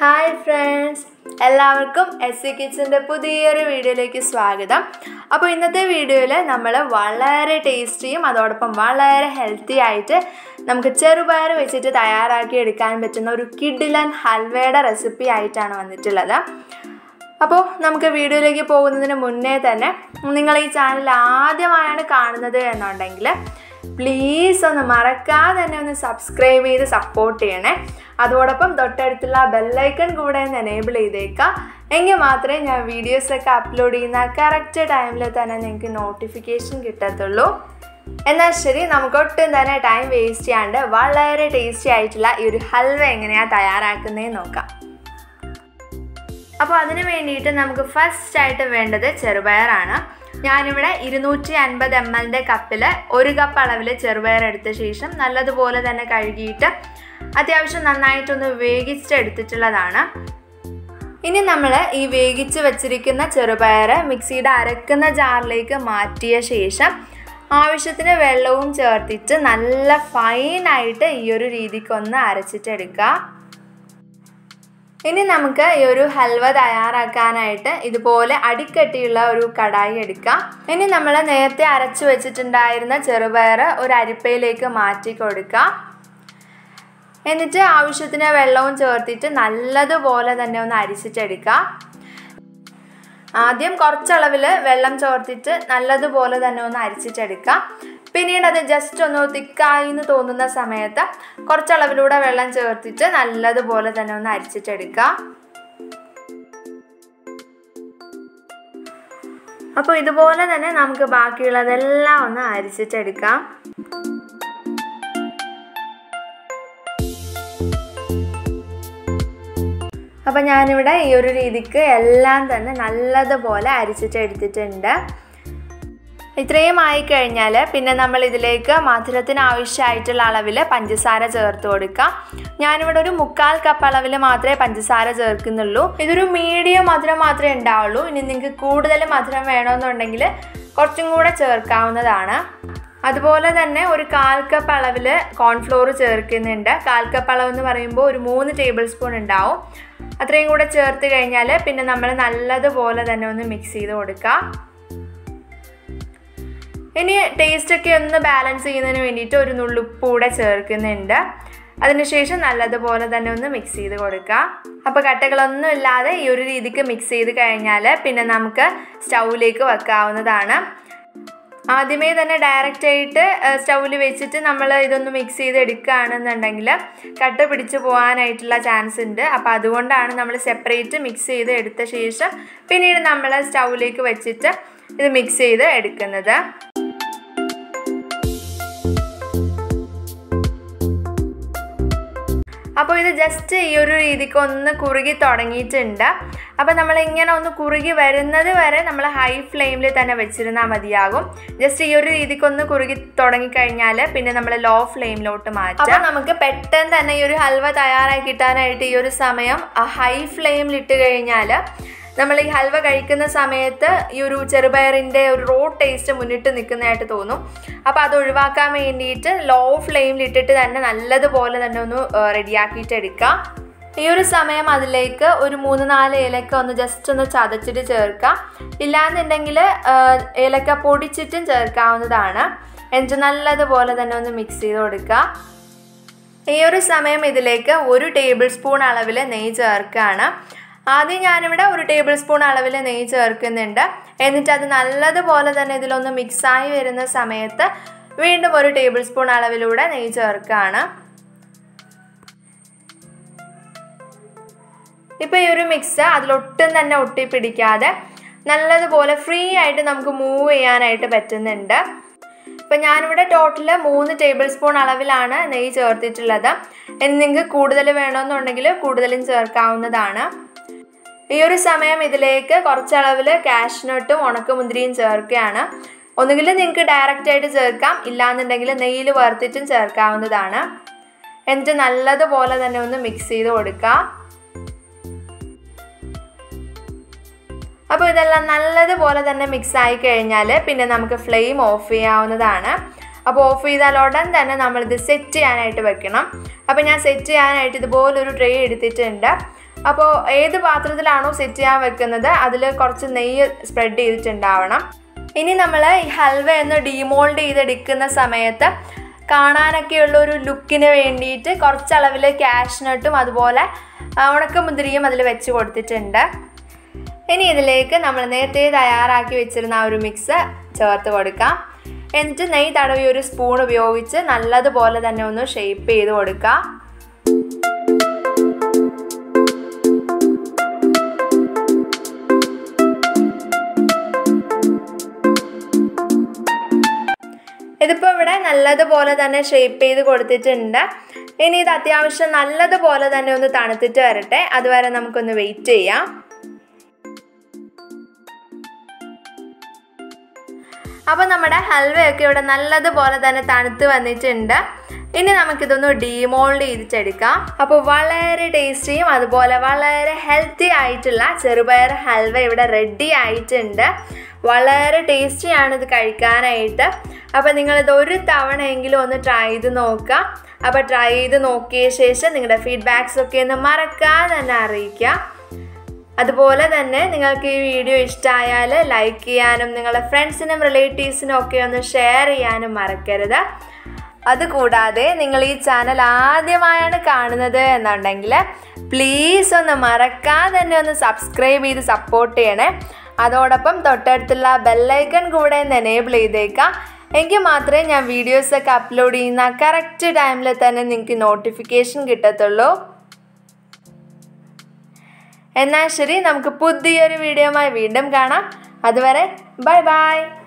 hi friends എല്ലാവർക്കും S C കിച്ചൻ്റെ പുതിയൊരു വീഡിയോയിലേക്ക് സ്വാഗതം അപ്പോൾ ഇന്നത്തെ വീഡിയോയിൽ നമ്മൾ വളരെ ടേസ്റ്റിയും അതോടൊപ്പം വളരെ ഹെൽത്തി ആയിട്ട് നമുക്ക് ചെറുപയർ വെച്ചിട്ട് തയ്യാറാക്കി എടുക്കാൻ പറ്റുന്ന ഒരു കിഡിലൻ ഹൽവയുടെ റെസിപ്പി ആയിട്ടാണ് വന്നിട്ടുള്ളത് അപ്പോൾ നമുക്ക് വീഡിയോയിലേക്ക് പോകുന്നതിന് മുന്നേ തന്നെ നിങ്ങൾ ഈ ചാനൽ ആദ്യമായാണ് കാണുന്നത് എന്നുണ്ടെങ്കിൽ പ്ലീസ് ഒന്ന് മറക്കാതെ തന്നെ ഒന്ന് സബ്സ്ക്രൈബ് ചെയ്ത് സപ്പോർട്ട് ചെയ്യണേ അതോടൊപ്പം തൊട്ടടുത്തുള്ള ബെല്ലൈക്കൺ കൂടെ ഒന്ന് എനേബിൾ ചെയ്തേക്കാം എങ്കിൽ മാത്രമേ ഞാൻ വീഡിയോസൊക്കെ അപ്ലോഡ് ചെയ്യുന്ന കറക്റ്റ് ടൈമിൽ തന്നെ നിങ്ങൾക്ക് നോട്ടിഫിക്കേഷൻ കിട്ടത്തുള്ളൂ എന്നാൽ ശരി നമുക്ക് ഒട്ടും തന്നെ ടൈം വേസ്റ്റ് ചെയ്യാണ്ട് വളരെ ടേസ്റ്റി ആയിട്ടുള്ള ഈ ഒരു ഹൽവ എങ്ങനെയാണ് തയ്യാറാക്കുന്നതെന്ന് നോക്കാം അപ്പോൾ അതിന് വേണ്ടിയിട്ട് നമുക്ക് ഫസ്റ്റ് ആയിട്ട് വേണ്ടത് ചെറുപയറാണ് ഞാനിവിടെ ഇരുന്നൂറ്റി അൻപത് എം എല്ലിൻ്റെ കപ്പിൽ ഒരു കപ്പ് അളവിൽ ചെറുപയർ എടുത്ത ശേഷം നല്ലതുപോലെ തന്നെ കഴുകിയിട്ട് അത്യാവശ്യം നന്നായിട്ടൊന്ന് വേവിച്ചെടുത്തിട്ടുള്ളതാണ് ഇനി നമ്മൾ ഈ വേവിച്ച് വെച്ചിരിക്കുന്ന ചെറുപയർ മിക്സിയുടെ അരക്കുന്ന ജാറിലേക്ക് മാറ്റിയ ശേഷം ആവശ്യത്തിന് വെള്ളവും ചേർത്തിട്ട് നല്ല ഫൈനായിട്ട് ഈ ഒരു രീതിക്കൊന്ന് അരച്ചിട്ടെടുക്കുക ഇനി നമുക്ക് ഈ ഒരു ഹൽവ തയ്യാറാക്കാനായിട്ട് ഇതുപോലെ അടിക്കട്ടിയുള്ള ഒരു കടായി എടുക്കാം ഇനി നമ്മൾ നേരത്തെ അരച്ചു വെച്ചിട്ടുണ്ടായിരുന്ന ചെറുപയർ ഒരു അരിപ്പയിലേക്ക് മാറ്റി കൊടുക്കാം എന്നിട്ട് ആവശ്യത്തിന് വെള്ളവും ചേർത്തിട്ട് നല്ലതുപോലെ തന്നെ ഒന്ന് അരിച്ചിട്ടെടുക്കാം ആദ്യം കുറച്ചളവിൽ വെള്ളം ചേർത്തിട്ട് നല്ലതുപോലെ തന്നെ ഒന്ന് അരിച്ചിട്ടെടുക്കാം പിന്നീട് അത് ജസ്റ്റ് ഒന്ന് തിക്കായി എന്ന് തോന്നുന്ന സമയത്ത് കുറച്ചളവിലൂടെ വെള്ളം ചേർത്തിട്ട് നല്ലതുപോലെ തന്നെ ഒന്ന് അരിച്ചിട്ടെടുക്കുക അപ്പോൾ ഇതുപോലെ തന്നെ നമുക്ക് ബാക്കിയുള്ളതെല്ലാം ഒന്ന് അരിച്ചിട്ടെടുക്കാം അപ്പം ഞാനിവിടെ ഈ ഒരു രീതിക്ക് എല്ലാം തന്നെ നല്ലതുപോലെ അരിച്ചിട്ട് എടുത്തിട്ടുണ്ട് ഇത്രയും ആയിക്കഴിഞ്ഞാൽ പിന്നെ നമ്മൾ ഇതിലേക്ക് മധുരത്തിന് ആവശ്യമായിട്ടുള്ള അളവിൽ പഞ്ചസാര ചേർത്ത് കൊടുക്കാം ഞാനിവിടെ ഒരു മുക്കാൽ കപ്പ് അളവിൽ മാത്രമേ പഞ്ചസാര ചേർക്കുന്നുള്ളൂ ഇതൊരു മീഡിയം മധുരം മാത്രമേ ഉണ്ടാവുള്ളൂ ഇനി നിങ്ങൾക്ക് കൂടുതൽ മധുരം വേണമെന്നുണ്ടെങ്കിൽ കുറച്ചും കൂടെ ചേർക്കാവുന്നതാണ് അതുപോലെ തന്നെ ഒരു കാൽ കപ്പ് അളവിൽ കോൺഫ്ലോർ ചേർക്കുന്നുണ്ട് കാൽ കപ്പ് അളവ് എന്ന് പറയുമ്പോൾ ഒരു മൂന്ന് ടേബിൾ സ്പൂൺ ഉണ്ടാവും അത്രയും കൂടെ ചേർത്ത് കഴിഞ്ഞാൽ പിന്നെ നമ്മൾ നല്ലതുപോലെ തന്നെ ഒന്ന് മിക്സ് ചെയ്ത് കൊടുക്കുക ഇനി ടേസ്റ്റ് ഒക്കെ ഒന്ന് ബാലൻസ് ചെയ്യുന്നതിന് വേണ്ടിയിട്ട് ഒരു നുള്ളുപ്പ് കൂടെ ചേർക്കുന്നുണ്ട് അതിനുശേഷം നല്ലതുപോലെ തന്നെ ഒന്ന് മിക്സ് ചെയ്ത് കൊടുക്കുക അപ്പോൾ കട്ടകളൊന്നും ഇല്ലാതെ ഈ ഒരു രീതിക്ക് മിക്സ് ചെയ്ത് കഴിഞ്ഞാൽ പിന്നെ നമുക്ക് സ്റ്റൗവിലേക്ക് വെക്കാവുന്നതാണ് ആദ്യമേ തന്നെ ഡയറക്റ്റ് ആയിട്ട് സ്റ്റൗവിൽ വെച്ചിട്ട് നമ്മൾ ഇതൊന്ന് മിക്സ് ചെയ്ത് എടുക്കുകയാണെന്നുണ്ടെങ്കിൽ കട്ട പിടിച്ചു പോകാനായിട്ടുള്ള ചാൻസ് ഉണ്ട് അപ്പോൾ അതുകൊണ്ടാണ് നമ്മൾ സെപ്പറേറ്റ് മിക്സ് ചെയ്ത് എടുത്ത ശേഷം പിന്നീട് നമ്മൾ സ്റ്റൗവിലേക്ക് വെച്ചിട്ട് ഇത് മിക്സ് ചെയ്ത് എടുക്കുന്നത് അപ്പോൾ ഇത് ജസ്റ്റ് ഈ ഒരു രീതിക്ക് ഒന്ന് കുറുകി തുടങ്ങിയിട്ടുണ്ട് അപ്പോൾ നമ്മൾ ഇങ്ങനെ ഒന്ന് കുറുകി വരുന്നത് വരെ നമ്മൾ ഹൈ ഫ്ലെയിമിൽ തന്നെ വെച്ചിരുന്നാൽ മതിയാകും ജസ്റ്റ് ഈ ഒരു രീതിക്ക് ഒന്ന് കുറുകി തുടങ്ങിക്കഴിഞ്ഞാൽ പിന്നെ നമ്മൾ ലോ ഫ്ലെയിമിലോട്ട് മാറ്റാം അപ്പോൾ നമുക്ക് പെട്ടെന്ന് തന്നെ ഈ ഒരു ഹൽവ തയ്യാറാക്കി കിട്ടാനായിട്ട് ഈ ഒരു സമയം ഹൈ ഫ്ലെയിമിൽ ഇട്ട് കഴിഞ്ഞാൽ നമ്മൾ ഈ ഹൽവ കഴിക്കുന്ന സമയത്ത് ഈ ഒരു ചെറുപയറിൻ്റെ ഒരു റോ ടേസ്റ്റ് മുന്നിട്ട് നിൽക്കുന്നതായിട്ട് തോന്നും അപ്പോൾ അത് ഒഴിവാക്കാൻ വേണ്ടിയിട്ട് ലോ ഫ്ലെയിമിൽ ഇട്ടിട്ട് തന്നെ നല്ലതുപോലെ തന്നെ ഒന്ന് റെഡിയാക്കിയിട്ട് എടുക്കാം ഈ ഒരു സമയം അതിലേക്ക് ഒരു മൂന്ന് നാല് ഏലക്ക ഒന്ന് ജസ്റ്റ് ഒന്ന് ചതച്ചിട്ട് ചേർക്കാം ഇല്ലാന്നുണ്ടെങ്കിൽ ഏലക്ക പൊടിച്ചിട്ടും ചേർക്കാവുന്നതാണ് എന്നിട്ട് നല്ലതുപോലെ തന്നെ ഒന്ന് മിക്സ് ചെയ്ത് കൊടുക്കുക ഈ ഒരു സമയം ഇതിലേക്ക് ഒരു ടേബിൾ സ്പൂൺ അളവിൽ നെയ്യ് ചേർക്കുകയാണ് ആദ്യം ഞാനിവിടെ ഒരു ടേബിൾ സ്പൂൺ അളവിൽ നെയ്യ് ചേർക്കുന്നുണ്ട് എന്നിട്ട് അത് നല്ലതുപോലെ തന്നെ ഇതിലൊന്ന് മിക്സായി വരുന്ന സമയത്ത് വീണ്ടും ഒരു ടേബിൾ സ്പൂൺ അളവിലൂടെ നെയ്യ് ചേർക്കുകയാണ് ഇപ്പോൾ ഈ ഒരു മിക്സ് അതിലൊട്ടും തന്നെ ഒട്ടിപ്പിടിക്കാതെ നല്ലതുപോലെ ഫ്രീ ആയിട്ട് നമുക്ക് മൂവ് ചെയ്യാനായിട്ട് പറ്റുന്നുണ്ട് ഇപ്പം ഞാനിവിടെ ടോട്ടൽ മൂന്ന് ടേബിൾ സ്പൂൺ അളവിലാണ് നെയ്യ് ചേർത്തിട്ടുള്ളത് നിങ്ങൾക്ക് കൂടുതൽ വേണമെന്നുണ്ടെങ്കിൽ കൂടുതലും ചേർക്കാവുന്നതാണ് ഈ ഒരു സമയം ഇതിലേക്ക് കുറച്ചളവിൽ കാഷ്നട്ടും ഉണക്കമുന്തിരിയും ചേർക്കുകയാണ് ഒന്നുകിൽ നിങ്ങൾക്ക് ഡയറക്റ്റ് ആയിട്ട് ചേർക്കാം ഇല്ലാന്നുണ്ടെങ്കിൽ നെയ്യിൽ വറുത്തിട്ടും ചേർക്കാവുന്നതാണ് എന്നിട്ട് നല്ലതുപോലെ തന്നെ ഒന്ന് മിക്സ് ചെയ്ത് കൊടുക്കുക അപ്പോൾ ഇതെല്ലാം നല്ലതുപോലെ തന്നെ മിക്സ് ആയി കഴിഞ്ഞാൽ പിന്നെ നമുക്ക് ഫ്ലെയിം ഓഫ് ചെയ്യാവുന്നതാണ് അപ്പോൾ ഓഫ് ചെയ്താൽ ഉടൻ തന്നെ നമ്മളിത് സെറ്റ് ചെയ്യാനായിട്ട് വെക്കണം അപ്പോൾ ഞാൻ സെറ്റ് ചെയ്യാനായിട്ട് ഇതുപോലൊരു ട്രേ എടുത്തിട്ടുണ്ട് അപ്പോൾ ഏത് പാത്രത്തിലാണോ സെറ്റ് ചെയ്യാൻ വെക്കുന്നത് അതിൽ കുറച്ച് നെയ്യ് സ്പ്രെഡ് ചെയ്തിട്ടുണ്ടാവണം ഇനി നമ്മൾ ഈ ഹൽവ ഒന്ന് ഡീമോൾഡ് ചെയ്തെടുക്കുന്ന സമയത്ത് കാണാനൊക്കെയുള്ള ഒരു ലുക്കിന് വേണ്ടിയിട്ട് കുറച്ചളവിൽ കാഷ്നട്ടും അതുപോലെ ഉണക്കമുന്തിരിയും അതിൽ വെച്ച് കൊടുത്തിട്ടുണ്ട് ഇനി ഇതിലേക്ക് നമ്മൾ നേരത്തെ തയ്യാറാക്കി വെച്ചിരുന്ന ആ ഒരു മിക്സ് ചേർത്ത് കൊടുക്കാം എന്നിട്ട് നെയ്യ് തടവി ഒരു സ്പൂൺ ഉപയോഗിച്ച് നല്ലതുപോലെ തന്നെ ഒന്ന് ഷേപ്പ് ചെയ്ത് കൊടുക്കുക ഇതിപ്പോൾ ഇവിടെ നല്ലതുപോലെ തന്നെ ഷേപ്പ് ചെയ്ത് കൊടുത്തിട്ടുണ്ട് ഇനി ഇത് അത്യാവശ്യം നല്ലതുപോലെ തന്നെ ഒന്ന് തണുത്തിട്ട് വരട്ടെ അതുവരെ നമുക്കൊന്ന് വെയിറ്റ് ചെയ്യാം അപ്പോൾ നമ്മുടെ ഹൽവയൊക്കെ ഇവിടെ നല്ലതുപോലെ തന്നെ തണുത്ത് വന്നിട്ടുണ്ട് ഇനി നമുക്കിതൊന്ന് ഡീമോൾഡ് ചെയ്തിട്ടെടുക്കാം അപ്പോൾ വളരെ ടേസ്റ്റിയും അതുപോലെ വളരെ ഹെൽത്തി ആയിട്ടുള്ള ചെറുപയർ ഹൽവ ഇവിടെ റെഡി ആയിട്ടുണ്ട് വളരെ ടേസ്റ്റിയാണ് ഇത് കഴിക്കാനായിട്ട് അപ്പോൾ നിങ്ങളിത് ഒരു തവണയെങ്കിലും ഒന്ന് ട്രൈ ചെയ്ത് നോക്കുക അപ്പോൾ ട്രൈ ചെയ്ത് നോക്കിയ ശേഷം നിങ്ങളുടെ ഫീഡ്ബാക്സ് ഒക്കെ ഒന്ന് മറക്കാതെ തന്നെ അറിയിക്കുക അതുപോലെ തന്നെ നിങ്ങൾക്ക് ഈ വീഡിയോ ഇഷ്ടമായാൽ ലൈക്ക് ചെയ്യാനും നിങ്ങളുടെ ഫ്രണ്ട്സിനും റിലേറ്റീവ്സിനും ഒക്കെ ഒന്ന് ഷെയർ ചെയ്യാനും മറക്കരുത് അതുകൂടാതെ നിങ്ങൾ ഈ ചാനൽ ആദ്യമായാണ് കാണുന്നത് എന്നുണ്ടെങ്കിൽ പ്ലീസ് ഒന്ന് മറക്കാതെ തന്നെ ഒന്ന് സബ്സ്ക്രൈബ് ചെയ്ത് സപ്പോർട്ട് ചെയ്യണേ അതോടൊപ്പം തൊട്ടടുത്തുള്ള ബെല്ലൈക്കൺ കൂടെ ഒന്ന് എനേബിൾ ചെയ്തേക്കാം എങ്കിൽ മാത്രമേ ഞാൻ വീഡിയോസൊക്കെ അപ്ലോഡ് ചെയ്യുന്ന കറക്റ്റ് ടൈമിൽ തന്നെ നിങ്ങൾക്ക് നോട്ടിഫിക്കേഷൻ കിട്ടത്തുള്ളൂ എന്നാൽ ശരി നമുക്ക് പുതിയൊരു വീഡിയോയുമായി വീണ്ടും കാണാം അതുവരെ ബൈ ബൈ